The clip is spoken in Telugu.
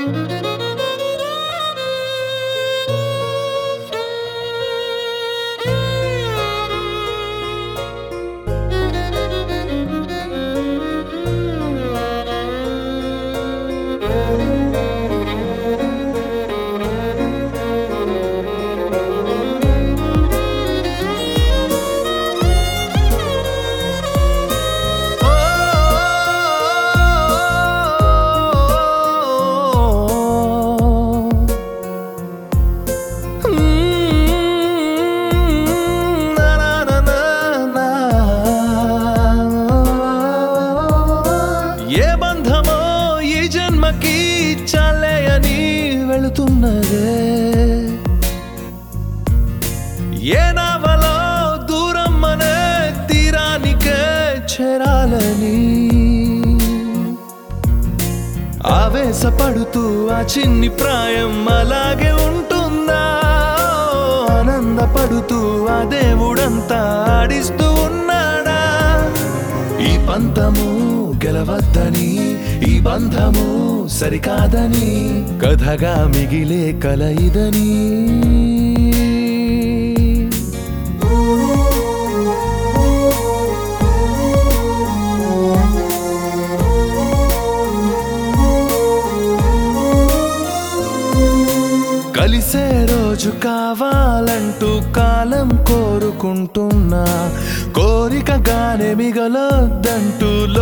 ఏ బంధమో ఈ జన్మకి చాలే అని వెళుతున్నదే ఏ నావలో దూరం అనే తీరానికే చేరాలని ఆవేశపడుతూ ఆ చిన్ని ప్రాయం అలాగే ఉంటుందా ఆనందపడుతూ ఆ దేవుడంతా ఆడిస్తూ ఉన్నాడా ఈ పంతము గెలవద్దని ఈ బంధము సరికాదని కథగా మిగిలే కల ఇదని కలిసే రోజు కావాలంటూ కాలం కోరుకుంటున్నా కోరికగానే మిగలొద్దంటూ